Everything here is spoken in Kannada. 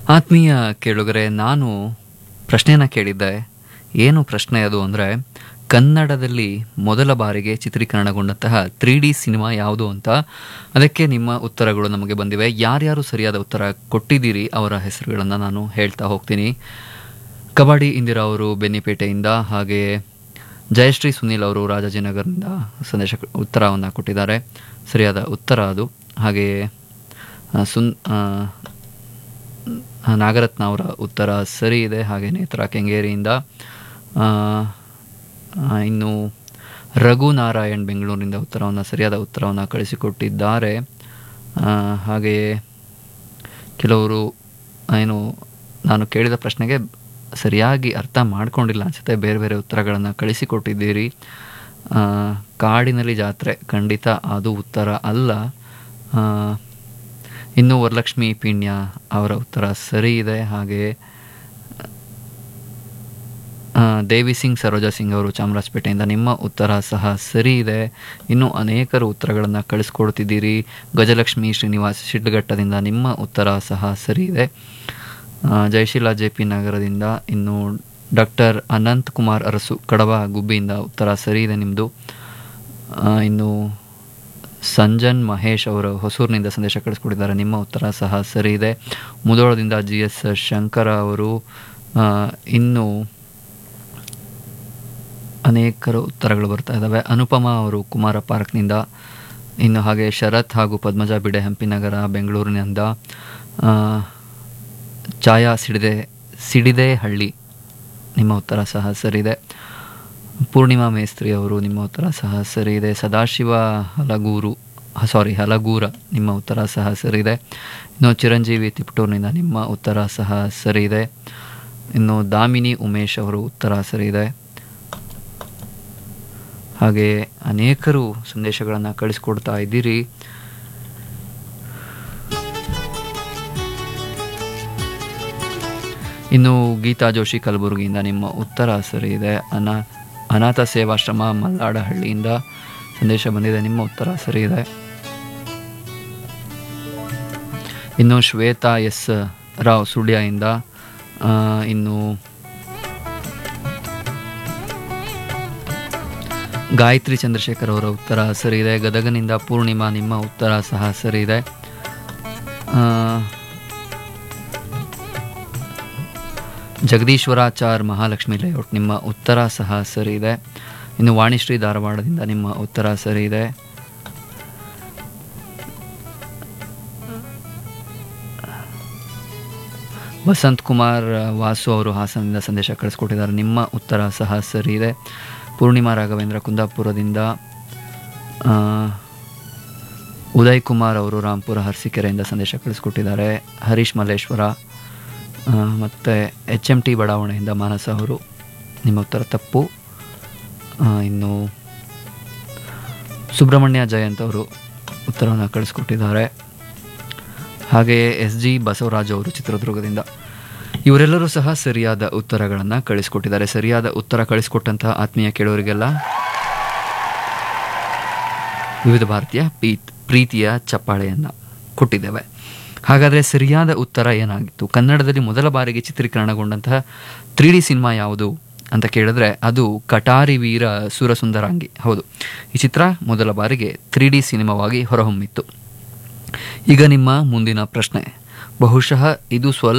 ಆತ್ಮೀಯ ಕೇಳುಗರೆ ನಾನು ಪ್ರಶ್ನೆನ ಕೇಳಿದ್ದೆ ಏನು ಪ್ರಶ್ನೆ ಅದು ಅಂದರೆ ಕನ್ನಡದಲ್ಲಿ ಮೊದಲ ಬಾರಿಗೆ ಚಿತ್ರೀಕರಣಗೊಂಡಂತಹ ತ್ರೀ ಡಿ ಸಿನಿಮಾ ಯಾವುದು ಅಂತ ಅದಕ್ಕೆ ನಿಮ್ಮ ಉತ್ತರಗಳು ನಮಗೆ ಬಂದಿವೆ ಯಾರ್ಯಾರು ಸರಿಯಾದ ಉತ್ತರ ಕೊಟ್ಟಿದ್ದೀರಿ ಅವರ ಹೆಸರುಗಳನ್ನು ನಾನು ಹೇಳ್ತಾ ಹೋಗ್ತೀನಿ ಕಬಡ್ಡಿ ಇಂದಿರಾ ಅವರು ಬೆನ್ನಿಪೇಟೆಯಿಂದ ಹಾಗೆ ಜಯಶ್ರೀ ಸುನೀಲ್ ಅವರು ರಾಜಾಜಿನಗರದಿಂದ ಸಂದೇಶ ಉತ್ತರವನ್ನು ಕೊಟ್ಟಿದ್ದಾರೆ ಸರಿಯಾದ ಉತ್ತರ ಅದು ಹಾಗೆಯೇ ಆ, ಸುನ್ ಆ, ಆ, ನಾಗರತ್ನ ಅವರ ಉತ್ತರ ಸರಿ ಇದೆ ಹಾಗೆ ನೇತ್ರ ಕೆಂಗೇರಿಯಿಂದ ಆ, ಆ, ಇನ್ನು ರಘುನಾರಾಯಣ್ ಬೆಂಗಳೂರಿನಿಂದ ಉತ್ತರವನ್ನು ಸರಿಯಾದ ಉತ್ತರವನ್ನು ಕಳಿಸಿಕೊಟ್ಟಿದ್ದಾರೆ ಆ, ಹಾಗೆಯೇ ಕೆಲವರು ಏನು ನಾನು ಕೇಳಿದ ಪ್ರಶ್ನೆಗೆ ಸರಿಯಾಗಿ ಅರ್ಥ ಮಾಡ್ಕೊಂಡಿಲ್ಲ ಅನಿಸುತ್ತೆ ಬೇರೆ ಬೇರೆ ಉತ್ತರಗಳನ್ನು ಕಳಿಸಿಕೊಟ್ಟಿದ್ದೀರಿ ಆ, ಕಾಡಿನಲ್ಲಿ ಜಾತ್ರೆ ಖಂಡಿತ ಅದು ಉತ್ತರ ಅಲ್ಲ ಆ, ಇನ್ನು ವರಲಕ್ಷ್ಮಿ ಪಿಣ್ಯ ಅವರ ಉತ್ತರ ಸರಿ ಇದೆ ಹಾಗೆ ಆ, ದೇವಿ ಸಿಂಗ್ ಸರೋಜಾ ಸಿಂಗ್ ಅವರು ಚಾಮರಾಜಪೇಟೆಯಿಂದ ನಿಮ್ಮ ಉತ್ತರ ಸಹ ಸರಿ ಇದೆ ಇನ್ನು ಅನೇಕರು ಉತ್ತರಗಳನ್ನು ಕಳಿಸ್ಕೊಡ್ತಿದ್ದೀರಿ ಗಜಲಕ್ಷ್ಮಿ ಶ್ರೀನಿವಾಸ್ ಶಿಡ್ಲಘಟ್ಟದಿಂದ ನಿಮ್ಮ ಉತ್ತರ ಸಹ ಸರಿ ಇದೆ ಆ, ಜಯಶೀಲ ಜೆ ಪಿ ನಗರದಿಂದ ಇನ್ನು ಡಾಕ್ಟರ್ ಅನಂತ್ ಕುಮಾರ್ ಅರಸು ಕಡವ ಗುಬ್ಬಿಯಿಂದ ಉತ್ತರ ಸರಿ ಇದೆ ನಿಮ್ಮದು ಇನ್ನು ಸಂಜನ್ ಮಹೇಶ್ ಅವರು ಹೊಸೂರಿನಿಂದ ಸಂದೇಶ ಕಳಿಸ್ಕೊಟ್ಟಿದ್ದಾರೆ ನಿಮ್ಮ ಉತ್ತರ ಸಹ ಸರಿ ಇದೆ ಮುದೋಳದಿಂದ ಜಿ ಎಸ್ ಶಂಕರ ಅವರು ಆ, ಇನ್ನು ಅನೇಕರು ಉತ್ತರಗಳು ಬರ್ತಾ ಇದ್ದಾವೆ ಅನುಪಮಾ ಅವರು ಕುಮಾರ ಪಾರ್ಕ್ನಿಂದ ಇನ್ನು ಹಾಗೆ ಶರತ್ ಹಾಗೂ ಪದ್ಮಜ ಬಿಡೆ ಹಂಪಿನಗರ ಬೆಂಗಳೂರಿನಿಂದ ಆ, ಛಾಯಾ ಸಿಡಿದೆ ಸಿಡಿದೆ ಹಳ್ಳಿ ನಿಮ್ಮ ಉತ್ತರ ಸಹ ಸರಿ ಇದೆ ಪೂರ್ಣಿಮಾ ಮೇಸ್ತ್ರಿ ಅವರು ನಿಮ್ಮ ಉತ್ತರ ಸಹ ಸರಿ ಇದೆ ಸದಾಶಿವ ಹಲಗೂರು ಸಾರಿ ಹಲಗೂರ ನಿಮ್ಮ ಉತ್ತರ ಸಹ ಸರಿ ಇದೆ ಇನ್ನು ಚಿರಂಜೀವಿ ತಿಪಟೂರಿನಿಂದ ನಿಮ್ಮ ಉತ್ತರ ಸಹ ಸರಿ ಇದೆ ಇನ್ನು ದಾಮಿನಿ ಉಮೇಶ್ ಅವರು ಉತ್ತರ ಸರಿ ಇದೆ ಹಾಗೆ ಅನೇಕರು ಸಂದೇಶಗಳನ್ನು ಕಳಿಸ್ಕೊಡ್ತಾ ಇದ್ದೀರಿ ಇನ್ನು ಗೀತಾ ಜೋಶಿ ಕಲಬುರಗಿಯಿಂದ ನಿಮ್ಮ ಉತ್ತರ ಸರಿ ಇದೆ ಅನಾ ಅನಾಥ ಸೇವಾಶ್ರಮ ಮಲ್ಲಾಡಹಳ್ಳಿಯಿಂದ ಸಂದೇಶ ಬಂದಿದೆ ನಿಮ್ಮ ಉತ್ತರ ಸರಿ ಇದೆ ಇನ್ನು ಶ್ವೇತಾ ಎಸ್ ರಾವ್ ಸುಳ್ಯದಿಂದ ಆ, ಇನ್ನು ಗಾಯತ್ರಿ ಚಂದ್ರಶೇಖರ್ ಅವರ ಉತ್ತರ ಸರಿ ಇದೆ ಗದಗನಿಂದ ಪೂರ್ಣಿಮಾ ನಿಮ್ಮ ಉತ್ತರ ಸಹ ಸರಿ ಇದೆ ಆ, ಜಗದೀಶ್ವರಾಚಾರ್ ಮಹಾಲಕ್ಷ್ಮಿ ಲೇಔಟ್ ನಿಮ್ಮ ಉತ್ತರ ಸಹ ಸರಿ ಇದೆ ಇನ್ನು ವಾಣಿಶ್ರೀ ಧಾರವಾಡದಿಂದ ನಿಮ್ಮ ಉತ್ತರ ಸರಿ ಇದೆ ವಸಂತ್ ಕುಮಾರ್ ವಾಸು ಅವರು ಹಾಸನದಿಂದ ಸಂದೇಶ ಕಳಿಸ್ಕೊಟ್ಟಿದ್ದಾರೆ ನಿಮ್ಮ ಉತ್ತರ ಸಹ ಸರಿ ಇದೆ ಪೂರ್ಣಿಮಾ ರಾಘವೇಂದ್ರ ಕುಂದಾಪುರದಿಂದ ಆ, ಉದಯ್ ಕುಮಾರ್ ಅವರು ರಾಂಪುರ ಹರ್ಸಿಕೆರೆಯಿಂದ ಸಂದೇಶ ಕಳಿಸ್ಕೊಟ್ಟಿದ್ದಾರೆ ಹರೀಶ್ ಮಲ್ಲೇಶ್ವರ ಆ, ಮತ್ತು ಎಚ್ ಎಮ್ ಟಿ ಬಡಾವಣೆಯಿಂದ ಮಾನಸ ಅವರು ನಿಮ್ಮ ಉತ್ತರ ತಪ್ಪು ಆ, ಇನ್ನು ಸುಬ್ರಹ್ಮಣ್ಯ ಜಯಂತ್ ಅವರು ಉತ್ತರವನ್ನು ಕಳಿಸ್ಕೊಟ್ಟಿದ್ದಾರೆ ಹಾಗೆಯೇ ಎಸ್ ಜಿ ಬಸವರಾಜ್ ಅವರು ಚಿತ್ರದುರ್ಗದಿಂದ ಇವರೆಲ್ಲರೂ ಸಹ ಸರಿಯಾದ ಉತ್ತರಗಳನ್ನು ಕಳಿಸ್ಕೊಟ್ಟಿದ್ದಾರೆ ಸರಿಯಾದ ಉತ್ತರ ಕಳಿಸ್ಕೊಟ್ಟಂತಹ ಆತ್ಮೀಯ ಕೇಳೋರಿಗೆಲ್ಲ ವಿವಿಧ ಭಾರತೀಯ ಪೀತ್ ಪ್ರೀತಿಯ ಚಪ್ಪಾಳೆಯನ್ನು ಕೊಟ್ಟಿದ್ದೇವೆ ಹಾಗಾದರೆ ಸರಿಯಾದ ಉತ್ತರ ಏನಾಗಿತ್ತು ಕನ್ನಡದಲ್ಲಿ ಮೊದಲ ಬಾರಿಗೆ ಚಿತ್ರೀಕರಣಗೊಂಡಂತಹ ತ್ರೀ ಡಿ ಸಿನಿಮಾ ಯಾವುದು ಅಂತ ಕೇಳಿದ್ರೆ ಅದು ಕಟಾರಿ ವೀರ ಸುರಸುಂದರಾಂಗಿ ಹೌದು ಈ ಚಿತ್ರ ಮೊದಲ ಬಾರಿಗೆ ತ್ರೀ ಡಿ ಸಿನಿಮಾವಾಗಿ ಹೊರಹೊಮ್ಮಿತ್ತು ಈಗ ನಿಮ್ಮ ಮುಂದಿನ ಪ್ರಶ್ನೆ ಬಹುಶಃ ಇದು ಸ್ವಲ್ಪ